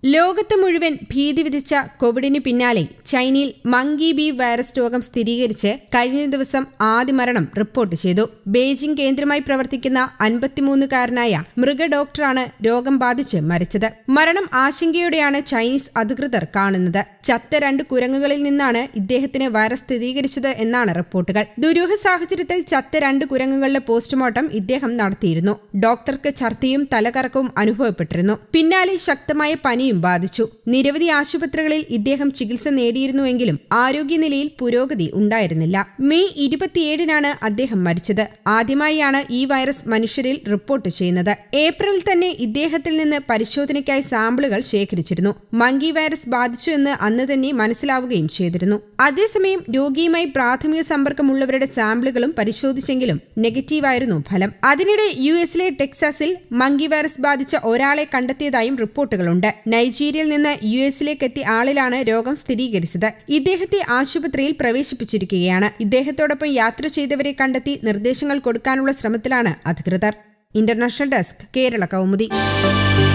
ലോകത്ത് മുഴുവൻ ഭീതി വിധിച്ച കോവിഡിന് പിന്നാലെ ചൈനയിൽ മങ്കി ബി വൈറസ് രോഗം സ്ഥിരീകരിച്ച് കഴിഞ്ഞ ദിവസം ആദ്യ മരണം റിപ്പോർട്ട് ചെയ്തു ബെയ്ജിംഗ് കേന്ദ്രമായി പ്രവർത്തിക്കുന്ന അൻപത്തിമൂന്നുകാരനായ മൃഗ ഡോക്ടറാണ് രോഗം ബാധിച്ച് മരിച്ചത് മരണം ആശങ്കയോടെയാണ് ചൈനീസ് അധികൃതർ കാണുന്നത് ചത്ത രണ്ട് കുരങ്ങുകളിൽ നിന്നാണ് ഇദ്ദേഹത്തിന് വൈറസ് സ്ഥിരീകരിച്ചത് എന്നാണ് റിപ്പോർട്ടുകൾ ദുരൂഹ സാഹചര്യത്തിൽ ചത്ത രണ്ട് കുരങ്ങുകളുടെ പോസ്റ്റ്മോർട്ടം ഇദ്ദേഹം നടത്തിയിരുന്നു ഡോക്ടർക്ക് ഛർദിയും തലകറക്കവും അനുഭവപ്പെട്ടിരുന്നു പിന്നാലെ ശക്തമായ പനിയും ബാധിച്ചു നിരവധി ആശുപത്രികളിൽ ഇദ്ദേഹം ചികിത്സ നേടിയിരുന്നുവെങ്കിലും ആരോഗ്യനിലയിൽ പുരോഗതി ഉണ്ടായിരുന്നില്ല മെയ് ഇരുപത്തിയേഴിനാണ് അദ്ദേഹം മരിച്ചത് ആദ്യമായാണ് ഈ വൈറസ് മനുഷ്യരിൽ റിപ്പോർട്ട് ചെയ്യുന്നത് ഏപ്രിലിൽ തന്നെ ഇദ്ദേഹത്തിൽ നിന്ന് പരിശോധനയ്ക്കായി സാമ്പിളുകൾ ശേഖരിച്ചിരുന്നു മങ്കി വൈറസ് ബാധിച്ചു എന്ന് അന്ന് തന്നെ മനസ്സിലാവുകയും ചെയ്തിരുന്നു അതേസമയം രോഗിയുമായി പ്രാഥമിക സമ്പർക്കമുള്ളവരുടെ സാമ്പിളുകളും പരിശോധിച്ചെങ്കിലും നെഗറ്റീവായിരുന്നു ഫലം അതിനിടെ യു എസിലെ ടെക്സാസിൽ മങ്കി വൈറസ് ബാധിച്ച ഒരാളെ കണ്ടെത്തിയതായും റിപ്പോർട്ടുകളുണ്ട് നൈജീരിയയിൽ നിന്ന് യു എസിലേക്ക് എത്തിയ ആളിലാണ് രോഗം സ്ഥിരീകരിച്ചത് ഇദ്ദേഹത്തെ ആശുപത്രിയിൽ പ്രവേശിപ്പിച്ചിരിക്കുകയാണ് ഇദ്ദേഹത്തോടൊപ്പം യാത്ര ചെയ്തവരെ കണ്ടെത്തി നിർദ്ദേശങ്ങൾ കൊടുക്കാനുള്ള ശ്രമത്തിലാണ് അധികൃതർ ഇന്റർനാഷണൽ ഡെസ്ക് കേരള കൗമുദി